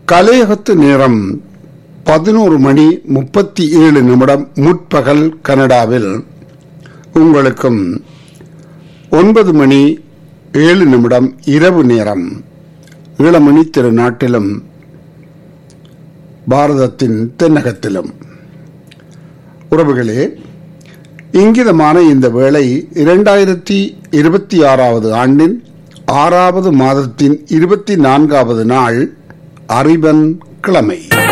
கலையகத்து நேரம் பதினோரு மணி முப்பத்தி ஏழு நிமிடம் முற்பகல் கனடாவில் உங்களுக்கும் ஒன்பது மணி ஏழு நிமிடம் இரவு நேரம் ஈழமணி திருநாட்டிலும் பாரதத்தின் தென்னகத்திலும் உறவுகளே இங்கிதமான இந்த வேளை இரண்டாயிரத்தி இருபத்தி ஆறாவது ஆண்டின் ஆறாவது மாதத்தின் இருபத்தி நான்காவது நாள் அறிவன் கிழமை